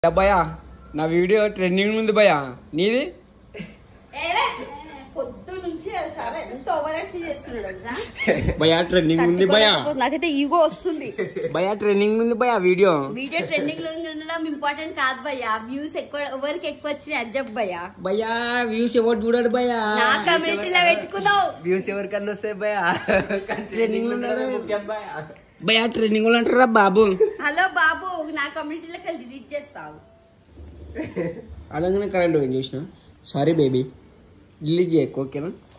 భయా నా video trending ఉంది భయా నీది ఏలే, పొద్దు నుంచి సార్ ఎంత ఓవర్ యాక్షన్ చేస్తున్నాడు తెలుసా? భయా ట్రెండింగ్ ఉంది భయా తట్టుకోలేకపోతున్నా. నాకైతే ఈగో వస్తుంది భయా ట్రెండింగ్ ఉంది భయా వీడియో వీడియో ట్రెండింగ్ లో ఉండడం ఇంపార్టెంట్ కాదు భయ్యా వ్యూస్ ఎక్కువ ఎవరికి ఎక్కువ వచ్చినాయి అది చెప్పు భయ్యా భయా వ్యూస్ ఎవరు చూడాడు భయా నా కమ్యూనిటీలో పెట్టుకున్నావు వ్యూస్ ఎవరికన్నా వస్తాయి భయ ట్రెండింగ్ లో ఉన్నాడు భయా ట్రెండింగ్ లో అంటారా బాబు హలో బాబు నా కమ్యూనిటీలోకి డిలీట్ చేస్తావు అనగానే కరెంట్ పోయింది చూసిన సారీ బేబీ డిలీట్ చేయకు ఓకేనా